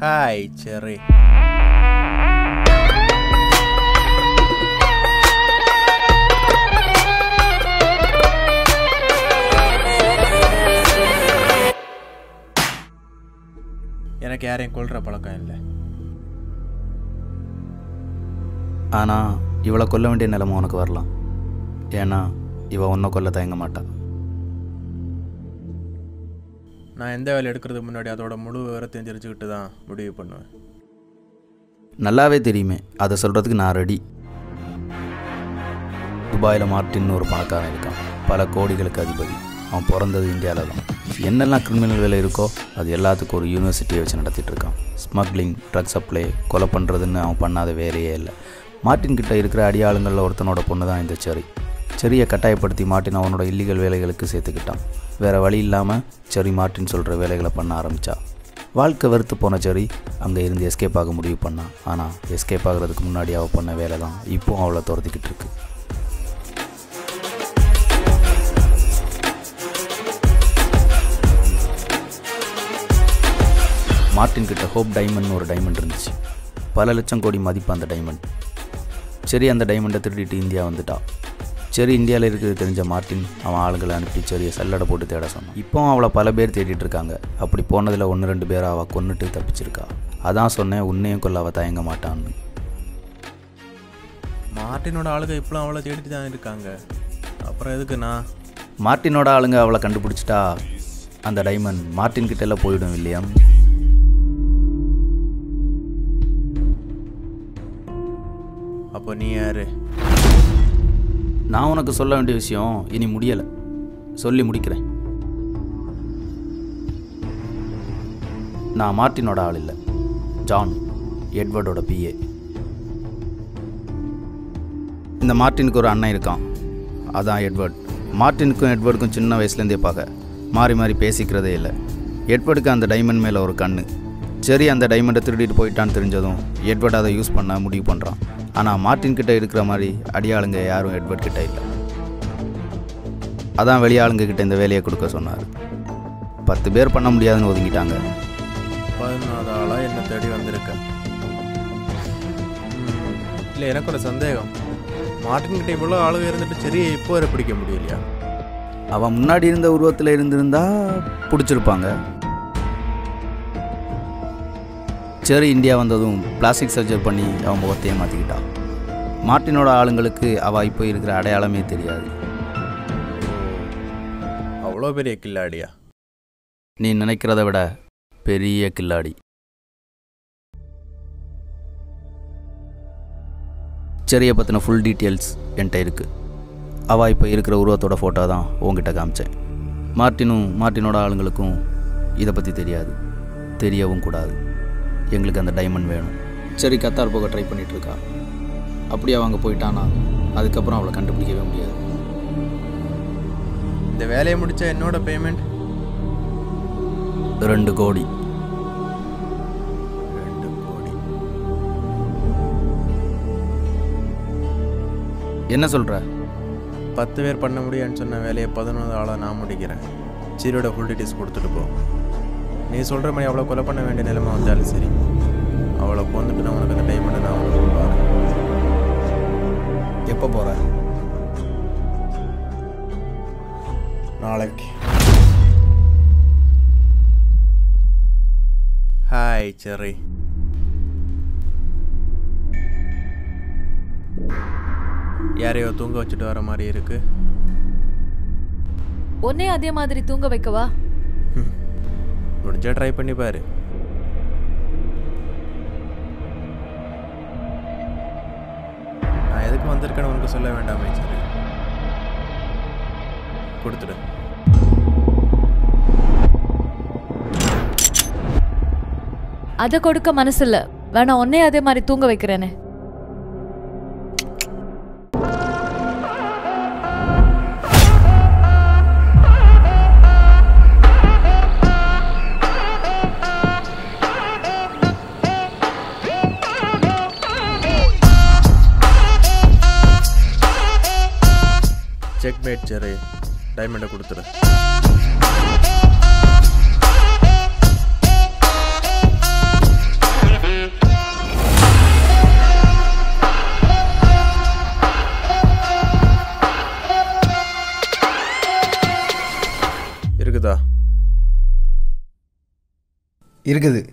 Hi செரி எனக்கு யாரையும் கொல்ற பழக்கம் இல்லை ஆனால் இவளை கொல்ல வேண்டிய நிலைமை உனக்கு வரலாம் ஏன்னா இவ ஒன்றை கொல்ல தயங்க மாட்டா நான் எந்த வேலை எடுக்கிறதுக்கு முன்னாடி அதோட முழு விவரத்தையும் தெரிஞ்சுக்கிட்டு தான் முடிவு பண்ணுவேன் நல்லாவே தெரியுமே அதை சொல்கிறதுக்கு நான் ரெடி துபாயில் மார்ட்டின்னு ஒரு பணக்காரன் இருக்கான் பல கோடிகளுக்கு அதிபதி அவன் பிறந்தது இந்தியாவில் தான் என்னெல்லாம் கிரிமினல் வேலை இருக்கோ அது எல்லாத்துக்கும் ஒரு யூனிவர்சிட்டியை வச்சு நடத்திட்டு இருக்கான் ஸ்மக்லிங் ட்ரக் சப்ளை கொலை பண்ணுறதுன்னு அவன் பண்ணாத வேலையே இல்லை மார்ட்டின் கிட்ட இருக்கிற அடியாளுங்களில் ஒருத்தனோட பொண்ணு தான் இந்த செரி செரியை கட்டாயப்படுத்தி மார்ட்டின் அவனோட இல்லீகல் வேலைகளுக்கு சேர்த்துக்கிட்டான் வேறு வழி இல்லாமல் செரி மார்ட்டின் சொல்கிற வேலைகளை பண்ண ஆரம்பித்தா வாழ்க்கை வெறுத்து போன செரி அங்கே இருந்து எஸ்கேப் ஆக முடிவு பண்ணான் ஆனால் எஸ்கேப் ஆகிறதுக்கு முன்னாடி அவள் பண்ண வேலை தான் இப்போ அவளை துரத்திக்கிட்டு இருக்கு மார்ட்டின் கிட்ட ஹோப் டைமண்ட்னு ஒரு டைமண்ட் இருந்துச்சு பல லட்சம் கோடி மதிப்பு அந்த டைமண்ட் சரி அந்த டைமண்டை திருடிட்டு இந்தியா வந்துட்டான் சரி இந்தியாவில் இருக்கிறது தெரிஞ்ச மார்ட்டின் அவன் ஆளுங்களை அனுப்பி சரியை சல்லடை போட்டு தேட சொன்னான் இப்போ அவளை பல பேர் தேடிட்டு இருக்காங்க அப்படி போனதில் ஒன்று ரெண்டு பேரை அவள் கொன்னுட்டு தப்பிச்சிருக்கா அதான் சொன்னேன் உன்னையும் கொல்ல அவள் தயங்க மாட்டான்னு மார்ட்டினோட ஆளுங்க இப்போலாம் அவ்வளோ தேடிட்டு தான் இருக்காங்க அப்புறம் எதுக்கு நான் மார்ட்டினோட ஆளுங்க அவளை கண்டுபிடிச்சிட்டா அந்த டைமண்ட் மார்ட்டின் கிட்ட எல்லாம் போயிடும் இல்லையா அப்போ நீ யாரு நான் உனக்கு சொல்ல வேண்டிய விஷயம் இனி முடியலை சொல்லி முடிக்கிறேன் நான் மார்ட்டினோட ஆள் இல்லை ஜான் எட்வர்டோட பிஏ இந்த மார்ட்டினுக்கு ஒரு அண்ணன் இருக்கான் அதான் எட்வர்ட் மார்ட்டினுக்கும் எட்வர்டுக்கும் சின்ன வயசுலேருந்தே பார்க்க மாறி மாறி பேசிக்கிறதே இல்லை எட்வர்டுக்கு அந்த டைமண்ட் மேலே ஒரு கண்ணு சரி அந்த டைமண்டை திருடிட்டு போயிட்டான்னு தெரிஞ்சதும் எட்வர்ட் அதை யூஸ் பண்ண முடிவு பண்ணுறான் ஆனால் மார்ட்டின் கிட்ட இருக்கிற மாதிரி அடியாளுங்க யாரும் எட்வர்ட் கிட்ட இல்லை அதான் வெளியாளுங்க கிட்ட இந்த வேலையை கொடுக்க சொன்னார் பத்து பேர் பண்ண முடியாதுன்னு ஒதுங்கிட்டாங்க பதினாறு ஆளாக என்னை தேடி வந்திருக்க இல்லை எனக்கு ஒரு சந்தேகம் மார்ட்டின் கிட்ட இவ்வளோ ஆளுங்க இருந்துட்டு சரி இப்போ வரை பிடிக்க முடியலையா அவன் முன்னாடி இருந்த உருவத்தில் இருந்திருந்தா பிடிச்சிருப்பாங்க சரி இந்தியா வந்ததும் பிளாஸ்டிக் சர்ஜரி பண்ணி அவன் முகத்தையே மாற்றிக்கிட்டான் மார்ட்டினோட ஆளுங்களுக்கு அவள் இப்போ இருக்கிற அடையாளமே தெரியாது அவ்வளோ பெரிய கில்லாடியா நீ நினைக்கிறத விட பெரிய கில்லாடி செரியை பற்றின ஃபுல் டீட்டெயில்ஸ் என்கிட்ட இருக்குது அவள் இப்போ இருக்கிற உருவத்தோட ஃபோட்டோ தான் உங்ககிட்ட காமிச்சேன் மார்ட்டினும் மார்ட்டினோட ஆளுங்களுக்கும் இதை பற்றி தெரியாது தெரியவும் கூடாது எங்களுக்கு அந்த டைமண்ட் வேணும் சரி கத்தார் போக ட்ரை பண்ணிட்டு இருக்கா அப்படி அவங்க போயிட்டானா அதுக்கப்புறம் அவளை கண்டுபிடிக்கவே முடியாது இந்த வேலையை முடிச்ச என்னோட பேமெண்ட் ரெண்டு கோடி ரெண்டு கோடி என்ன சொல்கிற பத்து பேர் பண்ண முடியான்னு சொன்ன வேலையை பதினொன்று ஆளாக நான் முடிக்கிறேன் சீரோட ஃபுல் டீட்டெயில்ஸ் கொடுத்துட்டு போ நீ சொல்கிற மாதிரி அவளை கொலை பண்ண வேண்டிய நிலைமை வந்தாலும் சரி அவளை கொண்டுட்டு நான் உனக்கு அந்த டைமண்டை நான் உனக்கு கொடுப்பாரு எப்போ போகிற நாளைக்கு ஹாய் செர்ரி யாரையோ தூங்க வச்சுட்டு வர மாதிரி இருக்கு உன்னே அதே மாதிரி தூங்க வைக்கவா முடிஞ்சா ட்ரை பண்ணி பாரு நான் எதுக்கு வந்திருக்கேன்னு உனக்கு சொல்ல வேண்டாமே சரி கொடுத்துடு அதை கொடுக்க மனசில்ல வேணா உன்னே அதே மாதிரி தூங்க வைக்கிறேனே செக் மேட் சரி டைமண்டை கொடுத்துரு இருக்குது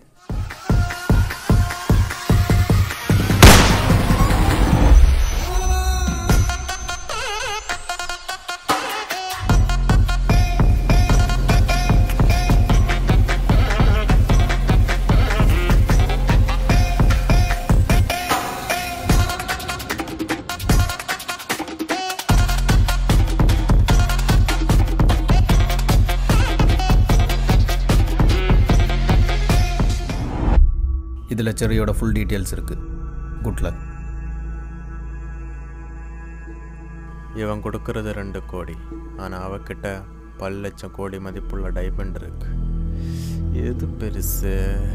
இதில் செரியோட ஃபுல் டீட்டெயில்ஸ் இருக்குது குட் லக் இவன் கொடுக்கறது ரெண்டு கோடி ஆனால் அவகிட்ட பல லட்சம் கோடி மதிப்புள்ள டைமண்ட் இருக்கு எது பெருசு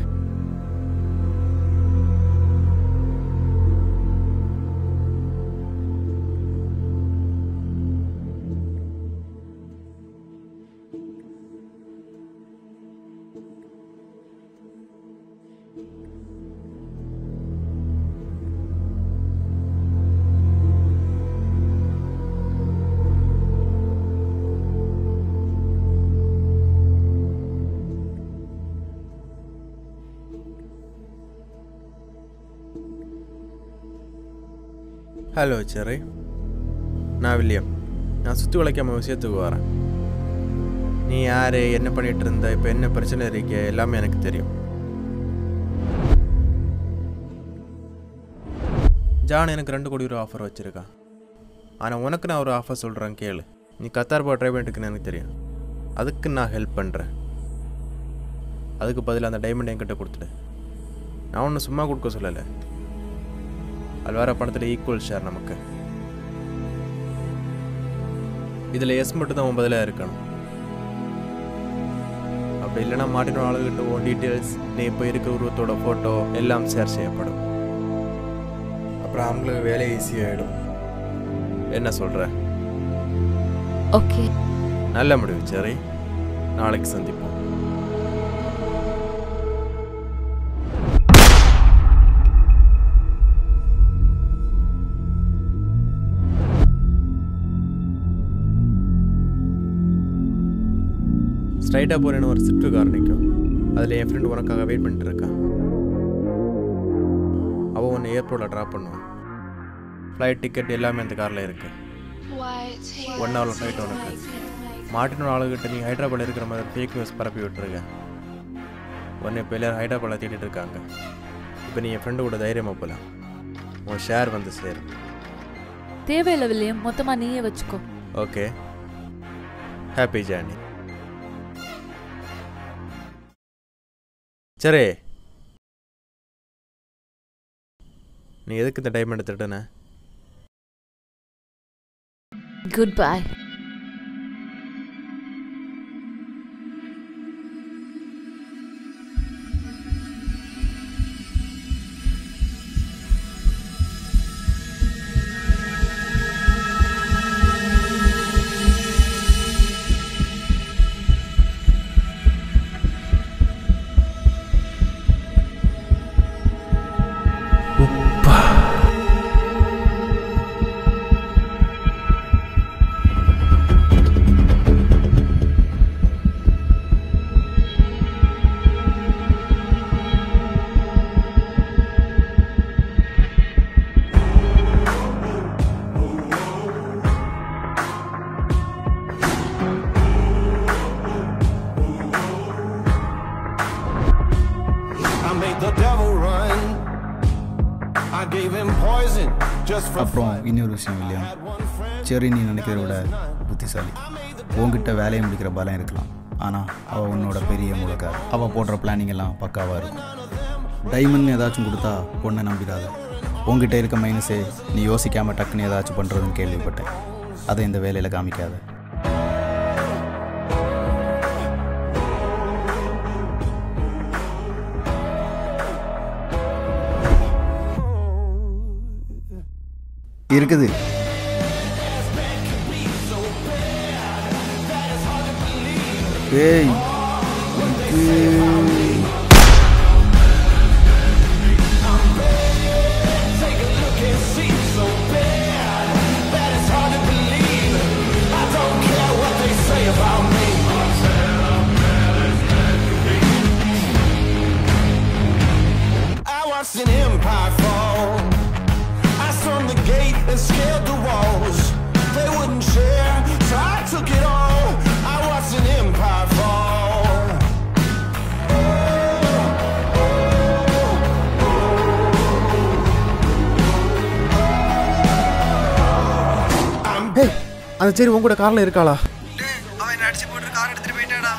ஹலோ செரி நான் வில்லியம் நான் சுற்றி உழைக்காம விஷயத்துக்கு வரேன் நீ யார் என்ன பண்ணிட்டு இருந்த இப்போ என்ன பிரச்சனை இருக்க எல்லாமே எனக்கு தெரியும் ஜான் எனக்கு ரெண்டு கோடி ரூபா ஆஃபர் வச்சுருக்கான் ஆனால் உனக்கு நான் ஒரு ஆஃபர் சொல்கிறேன் கேளு நீ கத்தார் போ ட்ரை பண்ணிட்டுருக்குன்னு எனக்கு தெரியும் அதுக்கு நான் ஹெல்ப் பண்ணுறேன் அதுக்கு பதிலாக அந்த டைமண்ட் என்கிட்ட கொடுத்துடு நான் ஒன்றும் சும்மா கொடுக்க சொல்லலை அது வர பணத்தில் ஈக்குவல் ஷேர் நமக்கு இதில் எஸ் மட்டும் தான் பதிலாக இருக்கணும் அப்படி இல்லைன்னா மாட்டின ஆளுகிட்ட உன் டீட்டெயில்ஸ் நீ இப்போ இருக்க உருவத்தோட ஃபோட்டோ எல்லாம் ஷேர் செய்யப்படும் அப்புறம் அவங்களுக்கு வேலை ஈஸியாகிடும் என்ன சொல்கிற ஓகே நல்ல முடிவு சரி நாளைக்கு சந்திப்போம் ஸ்ட்ரைட்டாக போகிறேன்னு ஒரு சிட்டு கார் நிற்கும் அதில் என் ஃப்ரெண்ட் உனக்காக வெயிட் பண்ணிட்டு இருக்கான் அவன் உன்னை ஏர்போர்ட்டில் ட்ராப் பண்ணுவான் ஃப்ளைட் டிக்கெட் எல்லாமே அந்த காரில் இருக்கு ஒன் ஹவர் ஃப்ளைட் உனக்கு மாட்டினோட ஆளுகிட்ட நீ ஹைதராபாத்தில் இருக்கிற மாதிரி ஃபேக் நியூஸ் பரப்பி விட்டுருக்க உன்னை இப்போ எல்லாரும் ஹைதராபாத்தில் தேடிட்டு இருக்காங்க இப்போ நீ என் ஃப்ரெண்டு கூட தைரியமாக போகலாம் உன் ஷேர் வந்து சேரும் தேவையில்லை வில்லியம் மொத்தமாக நீயே வச்சுக்கோ ஓகே ஹாப்பி ஜேர்னி சரி நீ எதுக்கு இந்த டைமண்ட் திட்டுன good bye I made the devil run. I gave him poison just for அப்புறம் fun. இன்னொரு விஷயம் இல்லையா Had one friend. சரி நீ நினைக்கிறத விட புத்திசாலி உன்கிட்ட வேலையை முடிக்கிற பலம் இருக்கலாம் ஆனால் அவள் உன்னோட பெரிய முழக்கார் அவள் போடுற பிளானிங் எல்லாம் பக்காவாக இருக்கும் டைமண்ட் ஏதாச்சும் கொடுத்தா பொண்ணை நம்பிடாத உன்கிட்ட இருக்க மைனஸே நீ யோசிக்காமல் டக்குன்னு ஏதாச்சும் பண்ணுறதுன்னு கேள்விப்பட்டேன் அதை இந்த வேலையில் காமிக்காத இருக்குது ஏய் இருக்கு. அந்த சரி உன் கூட காரில் இருக்காளா அவன் அடிச்சு போட்டு கார் எடுத்துட்டு போயிட்டாடா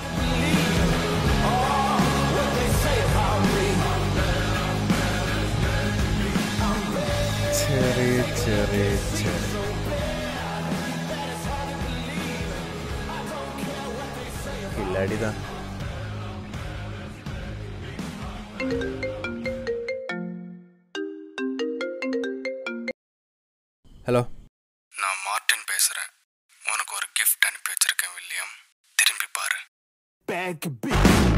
சரி சரி சரி இல்லாடிதான் ஹலோ நான் மார்ட்டின் பேசுகிறேன் உனக்கு ஒரு கிஃப்ட் அனுப்பி வச்சிருக்கேன் வில்லியம் திரும்பி பாரு Bad bitch.